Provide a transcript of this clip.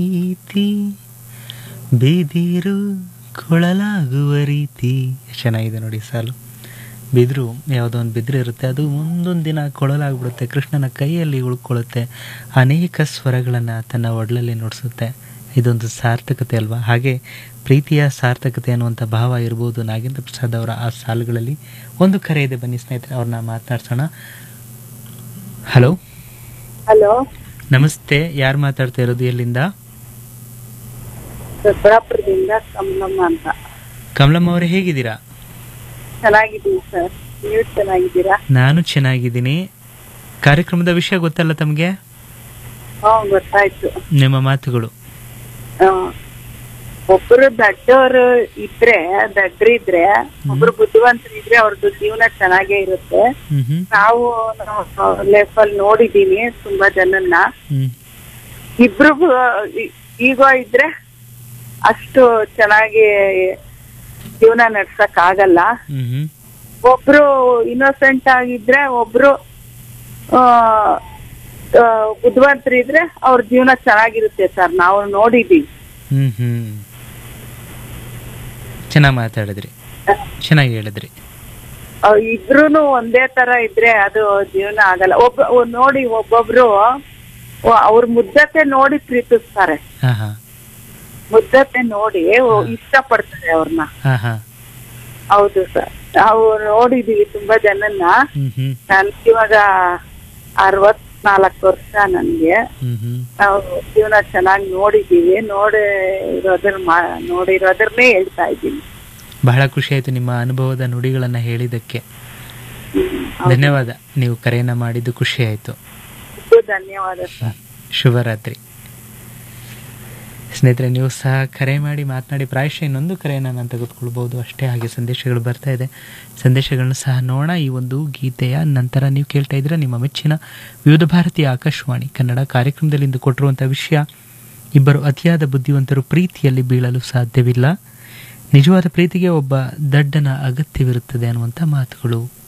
ರೀತಿ ಬಿದಿರು ಕೊಳಲಾಗುವ ರೀತಿ ಎಷ್ಟ್ ಚೆನ್ನಾಗಿದೆ ನೋಡಿ ಸಾಲು ಬಿದಿರು ಯಾವುದೋ ಒಂದು ಬಿದಿರು ಇರುತ್ತೆ ಅದು ಮುಂದೊಂದು ದಿನ ಕೊಳಲಾಗ್ಬಿಡುತ್ತೆ ಕೃಷ್ಣನ ಕೈಯಲ್ಲಿ ಉಳ್ಕೊಳ್ಳುತ್ತೆ ಅನೇಕ ಸ್ವರಗಳನ್ನು ತನ್ನ ಒಡಲಲ್ಲಿ ನುಡಿಸುತ್ತೆ ಇದೊಂದು ಸಾರ್ಥಕತೆ ಅಲ್ವಾ ಹಾಗೆ ಪ್ರೀತಿಯ ಸಾರ್ಥಕತೆ ಅನ್ನುವಂಥ ಭಾವ ಇರ್ಬೋದು ನಾಗೇಂದ್ರ ಪ್ರಸಾದ್ ಅವರ ಆ ಸಾಲುಗಳಲ್ಲಿ ಒಂದು ಕರೆ ಇದೆ ಬನ್ನಿ ಸ್ನೇಹಿತರೆ ಅವ್ರನ್ನ ಮಾತನಾಡ್ಸೋಣ ಹಲೋ ಹಲೋ ನಮಸ್ತೆ ಯಾರು ಮಾತಾಡ್ತಾ ಇರೋದು ಎಲ್ಲಿಂದ ದೊಡ್ಡಾಪುರದಿಂದ ಕಮಲಮ್ಮ ಅಂತ ಕಮಲಮ್ಮ ಅವರೇ ಹೇಗಿದ್ದೀರಾ ಚೆನ್ನಾಗಿದ್ದೀವಿ ಸರ್ ನೀವು ಚೆನ್ನಾಗಿದ್ದೀರಾ ನಾನು ಚೆನ್ನಾಗಿದ್ದೀನಿ ಕಾರ್ಯಕ್ರಮದ ವಿಷಯ ಗೊತ್ತಲ್ಲ ತಮಗೆ ಹಾ ಗೊತ್ತಾಯ್ತು ನಿಮ್ಮ ಮಾತುಗಳು ಆ, ಒಬ್ರು ದಡ್ಡವರು ಇದ್ರೆ ದಡ್ರಿದ್ರೆ ಒಬ್ರು ಬುದ್ಧಿವಂತರಿದ್ರೆ ಅವ್ರದ್ದು ಜೀವನ ಚೆನ್ನಾಗೇ ಇರುತ್ತೆ ಹ್ಮ್ ಹ್ಮ್ ನಾವು ಲೈಫ್ ಅಲ್ಲಿ ನೋಡಿದೀನಿ ತುಂಬಾ ಜನನ್ನ ಹ್ಮ್ ಇಬ್ರು ಈಗೋ ಇದ್ರೆ ಅಷ್ಟು ಚೆನ್ನಾಗಿ ಜೀವನ ನಡ್ಸಕ್ ಆಗಲ್ಲ ಹ್ಮ್ ಹ್ಮ್ ಒಬ್ರು ಇನ್ನೋಸೆಂಟ್ ಆಗಿದ್ರೆ ಒಬ್ರು ಆ, ಆ, ಬುದ್ಧಿವಂತರಿದ್ರೆ ಅವ್ರ ಜೀವನ ಚೆನ್ನಾಗಿರುತ್ತೆ ಸರ್ ನಾವು ನೋಡಿದೀವಿ ಹ್ಮ್ ಹ್ಮ್ ಚೆನ್ನಾಗಿ ಮಾತಾಡಿದ್ರಿ ಚೆನ್ನಾಗಿ ಹೇಳಿದ್ರಿ ಇಬ್ರು ಒಂದೇ ತರ ಇದ್ರೆ ಅದು ಜೀವನ ಆಗಲ್ಲ ಒಬ್ಬ ಒ- ನೋಡಿ ಒಬ್ಬೊಬ್ರು ಒ- ಅವ್ರ ಮುದ್ದತೆ ನೋಡಿ ಪ್ರೀತಿಸ್ತಾರೆ ಹಾ ಹಾ ಮುದ್ದತೆ ನೋಡಿ ಒ- ಇಷ್ಟಪಡ್ತಾರೆ ಅವ್ರನ್ನ ಹಾ ಹಾ ಹೌದು ಸರ್ ನಾವು ನೋಡಿದೀವಿ ತುಂಬಾ ಜನನ್ನ ಹ್ಮ್ ಹ್ಮ್ ನನ್ ಇವಾಗ ಅರವತ್ನಾಲ್ಕು ವರ್ಷ ನನ್ಗೆ ಹ್ಮ್ ಹ್ಮ್ ನಾವು ಜೀವನ ಚೆನ್ನಾಗಿ ನೋಡಿದೀವಿ ನೋಡಿ ಇರೋದ್ರ ಮಾ- ನೋಡಿರೋದ್ರನ್ನೇ ಹೇಳ್ತಾ ಇದ್ದೀನಿ ಬಹಳ ಖುಷಿ ಆಯ್ತು ನಿಮ್ಮ ಅನುಭವದ ನುಡಿಗಳನ್ನ ಹೇಳಿದ್ದಕ್ಕೆ ಹ್ಮ್. ಧನ್ಯವಾದ ನೀವು ಕರೆಯನ್ನ ಮಾಡಿದ್ದು ಖುಷಿ ಆಯ್ತು ಹೌದು, ಧನ್ಯವಾದ ಸರ್ ಶುಭರಾತ್ರಿ ಸ್ನೇಹಿತರೆ ನೀವು ಸಹ ಕರೆ ಮಾಡಿ ಮಾತನಾಡಿ ಪ್ರಾಯಶಃ ಇನ್ನೊಂದು ಕರೆಯನ್ನು ನಾನು ತೆಗೆದುಕೊಳ್ಬೋದು ಅಷ್ಟೇ ಹಾಗೆ ಸಂದೇಶಗಳು ಬರ್ತಾ ಇದೆ ಸಂದೇಶಗಳನ್ನು ಸಹ ನೋಡೋಣ ಈ ಒಂದು ಗೀತೆಯ ನಂತರ ನೀವು ಕೇಳ್ತಾ ಇದ್ರೆ ನಿಮ್ಮ ಮೆಚ್ಚಿನ ವಿವಿಧ ಭಾರತೀಯ ಆಕಾಶವಾಣಿ ಕನ್ನಡ ಕಾರ್ಯಕ್ರಮದಲ್ಲಿ ಇಂದು ಕೊಟ್ಟಿರುವಂಥ ವಿಷಯ ಇಬ್ಬರು ಅತಿಯಾದ ಬುದ್ಧಿವಂತರು ಪ್ರೀತಿಯಲ್ಲಿ ಬೀಳಲು ಸಾಧ್ಯವಿಲ್ಲ ನಿಜವಾದ ಪ್ರೀತಿಗೆ ಒಬ್ಬ ದಡ್ಡನ ಅಗತ್ಯವಿರುತ್ತದೆ ಅನ್ನುವಂಥ ಮಾತುಗಳು